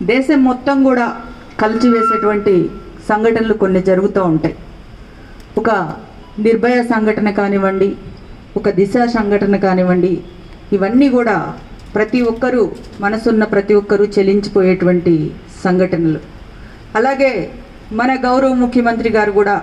దేశం మొత్తం కూడా కలిచివేసేటువంటి సంఘటనలు కొన్ని జరుగుతూ ఉంటాయి ఒక నిర్భయ సంఘటన కానివ్వండి ఒక దిశ సంఘటన కానివ్వండి ఇవన్నీ కూడా ప్రతి ఒక్కరూ మనసున్న ప్రతి ఒక్కరూ చెలించిపోయేటువంటి సంఘటనలు అలాగే మన గౌరవ ముఖ్యమంత్రి గారు కూడా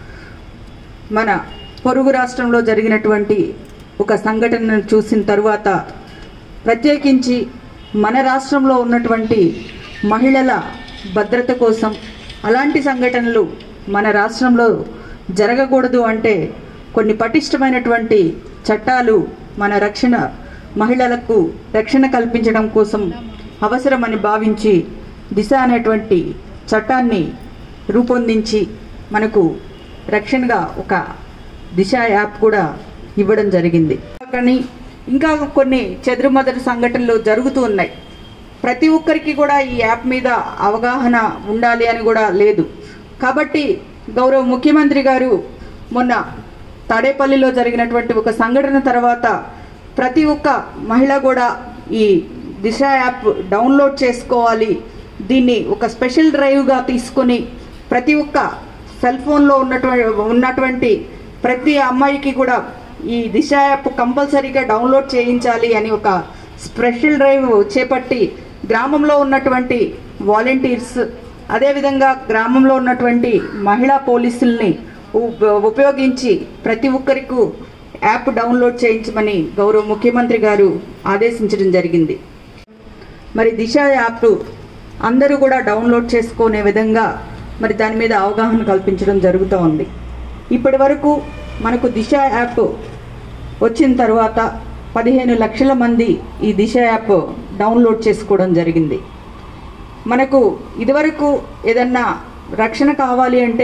మన పొరుగు రాష్ట్రంలో జరిగినటువంటి ఒక సంఘటనను చూసిన తరువాత ప్రత్యేకించి మన రాష్ట్రంలో ఉన్నటువంటి మహిళల భద్రత కోసం అలాంటి సంఘటనలు మన రాష్ట్రంలో జరగకూడదు అంటే కొన్ని పటిష్టమైనటువంటి చట్టాలు మన రక్షణ మహిళలకు రక్షణ కల్పించడం కోసం అవసరమని భావించి దిశ అనేటువంటి చట్టాన్ని రూపొందించి మనకు రక్షణగా ఒక దిశ యాప్ కూడా ఇవ్వడం జరిగింది కానీ ఇంకా కొన్ని చెదురుమదురు సంఘటనలు జరుగుతూ ఉన్నాయి ప్రతి ఒక్కరికి కూడా ఈ యాప్ మీద అవగాహన ఉండాలి అని కూడా లేదు కాబట్టి గౌరవ ముఖ్యమంత్రి గారు మొన్న తాడేపల్లిలో జరిగినటువంటి ఒక సంఘటన తర్వాత ప్రతి ఒక్క మహిళ కూడా ఈ దిశ యాప్ డౌన్లోడ్ చేసుకోవాలి దీన్ని ఒక స్పెషల్ డ్రైవ్గా తీసుకొని ప్రతి ఒక్క సెల్ ఫోన్లో ఉన్నటువంటి ఉన్నటువంటి ప్రతి అమ్మాయికి కూడా ఈ దిశ యాప్ కంపల్సరీగా డౌన్లోడ్ చేయించాలి అని ఒక స్పెషల్ డ్రైవ్ చేపట్టి గ్రామంలో ఉన్నటువంటి వాలంటీర్స్ అదేవిధంగా గ్రామంలో ఉన్నటువంటి మహిళా పోలీసుల్ని ఉ- ఉపయోగించి ప్రతి ఒక్కరికి యాప్ డౌన్లోడ్ చేయించమని గౌరవ ముఖ్యమంత్రి గారు ఆదేశించడం జరిగింది మరి దిశ యాప్ అందరూ కూడా డౌన్లోడ్ చేసుకునే విధంగా మరి దాని మీద అవగాహన కల్పించడం జరుగుతూ ఉంది ఇప్పటి వరకు మనకు దిశ యాప్ వచ్చిన తర్వాత పదిహేను లక్షల మంది ఈ దిశ యాప్ డౌన్లోడ్ చేసుకోవడం జరిగింది మనకు ఇదివరకు ఏదన్నా రక్షణ కావాలి అంటే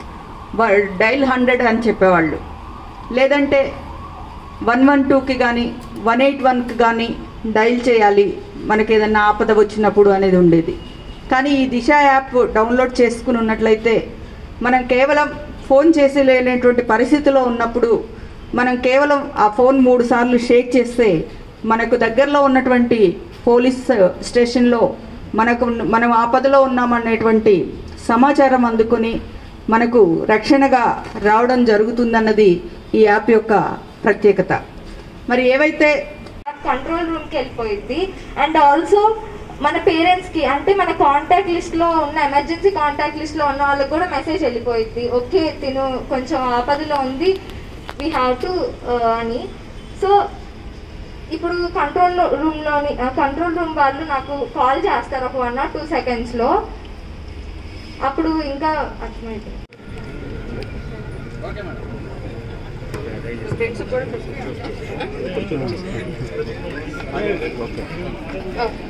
డైల్ హండ్రెడ్ అని చెప్పేవాళ్ళు లేదంటే వన్ వన్ టూకి కానీ వన్ ఎయిట్ వన్కి కానీ డైల్ చేయాలి మనకి ఏదన్నా ఆపద వచ్చినప్పుడు అనేది ఉండేది కానీ ఈ దిశ యాప్ డౌన్లోడ్ చేసుకుని ఉన్నట్లయితే మనం కేవలం ఫోన్ చేసి లేనటువంటి పరిస్థితిలో ఉన్నప్పుడు మనం కేవలం ఆ ఫోన్ మూడు సార్లు షేక్ చేస్తే మనకు దగ్గరలో ఉన్నటువంటి పోలీస్ స్టేషన్లో మనకు మనం ఆపదలో ఉన్నామనేటువంటి సమాచారం అందుకుని మనకు రక్షణగా రావడం జరుగుతుందన్నది ఈ యాప్ యొక్క ప్రత్యేకత మరి ఏవైతే కంట్రోల్ రూమ్ కి వెళ్ళిపోయింది అండ్ ఆల్సో మన పేరెంట్స్ కి అంటే మన కాంటాక్ట్ లిస్ట్ లో ఉన్న ఎమర్జెన్సీ కాంటాక్ట్ లిస్ట్ లో ఉన్న వాళ్ళకి కూడా మెసేజ్ వెళ్ళిపోయింది ఓకే తిను కొంచెం ఆపదలో ఉంది వీ హ్యావ్ టు అని సో ఇప్పుడు కంట్రోల్ రూమ్ లోని కంట్రోల్ రూమ్ వాళ్ళు నాకు కాల్ చేస్తారు ఒక వన్ ఆర్ టూ సెకండ్స్ లో అప్పుడు ఇంకా అర్థమైపోయింది ఓకే